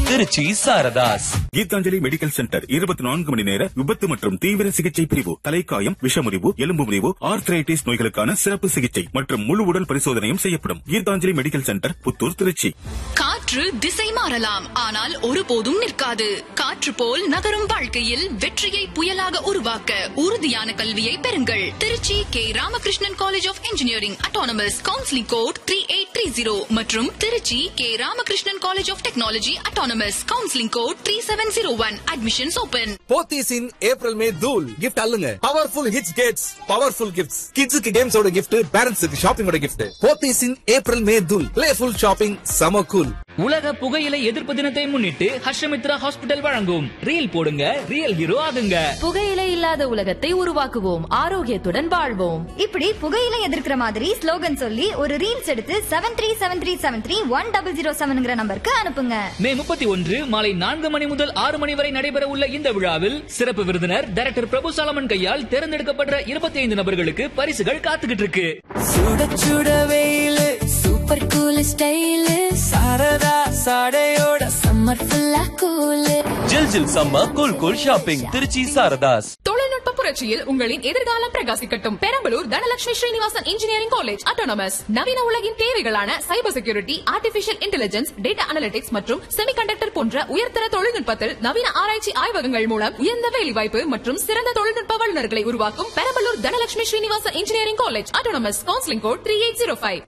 Trichy Saradas Geethanjali medical centre இருபத்தி நான்கு மணி நேர விபத்து மற்றும் தீவிர சிகிச்சை பிரிவு தலைக்காயம் விஷமுறிவு எலும்பு முறிவு ஆர்த்ரைட்டிஸ் நோய்களுக்கான சிறப்பு சிகிச்சை மற்றும் முழு உடல் பரிசோதனையும் செய்யப்படும் கீதாஞ்சலி மெடிக்கல் சென்டர் புத்தூர் திருச்சி காற்று திசை மாறலாம் ஆனால் ஒருபோதும் நிற்காது காற்று போல் நகரும் வாழ்க்கையில் வெற்றியை புயலாக உருவாக்க உறுதியான கல்வியை பெறுங்கள் Trichy K Ramakrishnan college of engineering autonomous counselling code three eight three zero மற்றும் Trichy K Ramakrishnan college of technology autonomous counselling code three seven zero one admissions open Pothys in April May தூல் கிஃப்ட் அல்லுங்க powerful hits gets powerful gifts கிட்ஸுக்கு கேம்ஸோட gift பேரண்ட்ஸுக்கு ஷாப்பிங்கோட gift Pothys in April May தூல் playful shopping சம cool உலக புகையிலை எதிர்ப்பு தினத்தை முன்னிட்டு ஹர்ஷமித்ரா ஹாஸ்பிட்டல் வழங்கும் ரீல் போடுங்க ரியல் ஹீரோ ஆகுங்க புகையிலை இல்லாத உலகத்தை உருவாக்குவோம் ஆரோக்கியத்துடன் வாழ்வோம் இப்படி புகையில எதிர்க்கிற மாதிரி ஸ்லோகன் சொல்லி ஒரு ரீல்ஸ் எடுத்து seven three seven three seven three one double zero செவன்ங்கிற நம்பருக்கு அனுப்புங்க மே முப்பத்தி ஒன்று மாலை நான்கு மணி முதல் ஆறு மணி வரை நடைபெற உள்ள இந்த விழாவில் சிறப்பு விருந்தினர் டைரக்டர் பிரபு சாலமன் கையால் தேர்ந்தெடுக்கப்பட்ட இருபத்தி ஐந்து நபர்களுக்கு பரிசுகள் காத்துக்கிட்டு இருக்கு சுட சுட வெயிலு சூப்பர் கூல் ஸ்டைலு சாரதா சாடையோட சம்மர் ஃபுல்லா கூலு ஜில் ஜில் சம்ம cool cool shopping Trichy Saradas தொழில்நுட்ப புரட்சியில் உங்களின் எதிர்காலம் பிரகாசிக்கட்டும் Perambalur Dhanalakshmi Srinivasan engineering college autonomous நவீன உலகின் தேவைகளான cyber security artificial intelligence data analytics மற்றும் செமிகண்டக்டர் போன்ற உயர்தர தொழில்நுட்பத்தில் நவீன ஆராய்ச்சி ஆய்வகங்கள் மூலம் உயர்ந்த வேலைவாய்ப்பு மற்றும் சிறந்த தொழில்நுட்ப வல்லுநர்களை உருவாக்கும் Perambalur Dhanalakshmi Srinivasan engineering college autonomous counselling code three eight zero five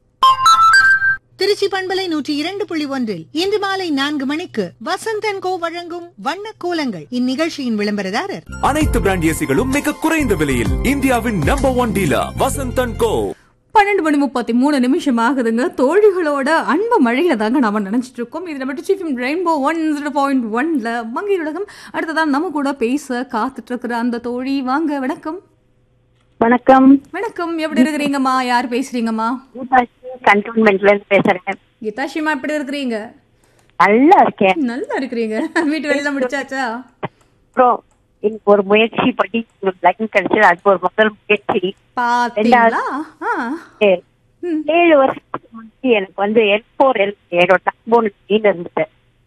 Trichy பண்பலை நூற்றி இரண்டு புள்ளி ஒன்றில் இன்று மாலை நான்கு மணிக்கு வசந்தன் கோ வழங்கும் வண்ண கோலங்கள் இந்நிகழ்ச்சியின் விளம்பரதாரர் அனைத்து பிராண்ட் ஏசிகளும் மிக குறைந்த விலையில் இந்தியாவின் number one dealer Vasanthan co பன்னெண்டு மணி முப்பத்தி மூணு நிமிஷம் ஆகுதுங்க தோழிகளோட அன்பு மழையில தாங்க நாம நினைச்சிட்டு இருக்கோம் இது நம்ம chief rainbow one zero point ஒன்ல மங்கையர் உலகம் அடுத்ததான் நம்ம கூட பேச காத்துட்டு இருக்கிற அந்த தோழி வாங்க வணக்கம் வணக்கம் வணக்கம் எப்படி இருக்கிறீங்கம்மா யார் பேசுறீங்கம்மா கண்டோன்மெண்ட்ல இருந்து பேசுறேன் கீதாஷிமா எப்படி இருக்கிறீங்க நல்லா இருக்கேன் நல்லா இருக்கிறீங்க வீட்டு வேலையெல்லாம் முடிச்சாச்சா அப்புறம் எனக்கு ஒரு முயற்சி பண்ணி உங்களுக்கு லைன் கிடைச்சது அது ஒரு முதல் முயற்சி பாத்தீங்களா ஆ. ஏ- ஏழு வருஷத்துக்கு முன்னாடி எனக்கு வந்து எல் போர் எல் என்னோட டக்போன் நீங்க இருந்துட்டு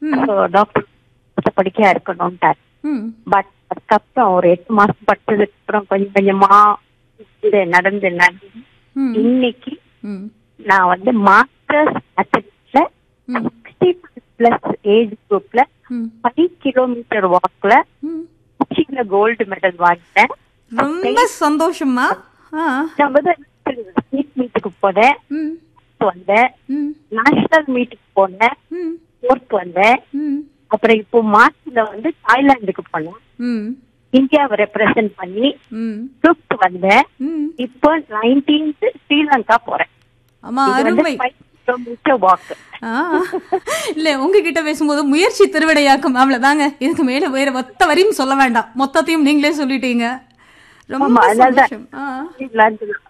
டாக்டர் படிக்க இருக்கணும்ட்டார் ம் பட் அதுக்கப்புறம் ஒரு எட்டு மாசம் பட்டதுக்கு அப்புறம் கொஞ்சம் கொஞ்சமா இது நடந்து நடந்து ம். இன்னைக்கு ம் நான் வந்து மாஸ்டர்ஸ் அத்லெட்ல சிக்ஸ்டி பிளஸ் ஏஜ் குரூப்ல ம். ஃபைவ் கிலோமீட்டர் வாக்ல ம். திருச்சியில கோல்டு மெடல் வாங்கினேன் ரொம்ப சந்தோஷம்மா ஆ நான் வந்து ஸ்டேட் மீட்டுக்கு போனேன் ம் வந்தேன் ம் நேஷனல் மீட்டுக்கு போனேன் ம் ஃபோர்த் வந்தேன் ம் அப்புறம் இப்போ மார்ச்ல வந்து தாய்லாந்துக்கு போனேன் ம் இந்தியாவை ரெப்ரசென்ட் பண்ணி ம் ஃபிஃப்த் வந்தேன் ம் இப்போ நைன்டீன்த் ஸ்ரீலங்கா போறேன் ஆமா இது வந்து அருமை ஃபைவ் கிலோமீட்டர் வாக் ஆ. இல்ல உங்ககிட்ட பேசும்போது முயற்சி திருவிடையாக்கும் அவ்வளவுதாங்க இதுக்கு மேல வேற மொத்த வரையும் சொல்ல வேண்டாம் மொத்தத்தையும் நீங்களே சொல்லிட்டீங்க ரொம்ப ஆமா, அதனாலதான். சந்தோஷம் ஆ.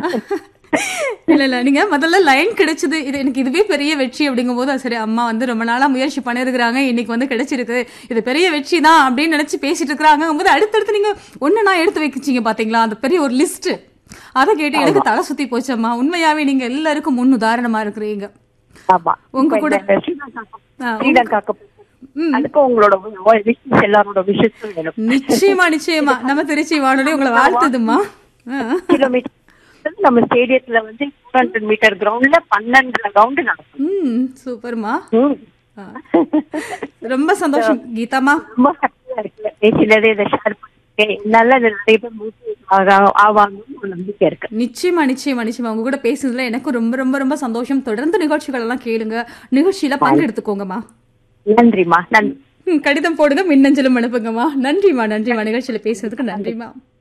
இல்ல இல்ல நீங்க முதல்ல லைன் கிடைச்சது இது எனக்கு இதுவே பெரிய வெற்றி அப்படிங்கும் போது சரி அம்மா வந்து ரொம்ப நாளா முயற்சி பண்ணிருக்கிறாங்க இன்னைக்கு வந்து கிடைச்சிருக்கு இது பெரிய வெற்றி தான் அப்படின்னு நினைச்சு பேசிட்டு இருக்கிறாங்க போது அடுத்தடுத்து நீங்க ஒண்ணு நான் எடுத்து வைக்கிச்சீங்க பாத்தீங்களா அந்த பெரிய ஒரு லிஸ்ட் அதை கேட்டு எனக்கு தலை சுத்தி போச்சம்மா உண்மையாவே நீங்க எல்லாருக்கும் முன் உதாரணமா இருக்கிறீங்க ஆமா உங்க கூட இப்ப இந்த ஸ்ரீலங்காக்கு ஆ, உங்க- ஸ்ரீலங்காக்கு அதுக்கு உங்களோட விஷஸ் எல்லாரோட விஷஸும் வேணும் நிச்சயமா நிச்சயமா நம்ம திருச்சி வானொலி உங்களை வாழ்த்துதுமா ஆ. கிலோமீட்டர் நம்ம ஸ்டேடியத்துல வந்து டூ ஹண்ட்ரட் மீட்டர் கிரவுண்ட்ல பன்னெண்டு ரவுண்டு நடக்கும் ம் சூப்பர்மா ம். ஆ. ரொம்ப சந்தோஷம் கீதாமா ரொம்ப ஹாப்பியா இருக்கு பேசினதே இதை ஷேர் பண்ணிருக்கேன் நல்ல நிறைய பேர் motivate ஆவாங்கன்னு ஒரு நம்பிக்கை இருக்கு நிச்சயமா நிச்சயமா நிச்சயமா உங்க கூட பேசுனதுல எனக்கும் ரொம்ப ரொம்ப ரொம்ப சந்தோஷம் தொடர்ந்து நிகழ்ச்சிகள் எல்லாம் கேளுங்க நிகழ்ச்சியில பங்கெடுத்துக்கோங்கம்மா நன்றிமா நன்றி ம், கடிதம் போடுங்க மின்னஞ்சலும் அனுப்புங்கம்மா நன்றிம்மா நன்றிம்மா நிகழ்ச்சியில பேசுறதுக்கு நன்றிம்மா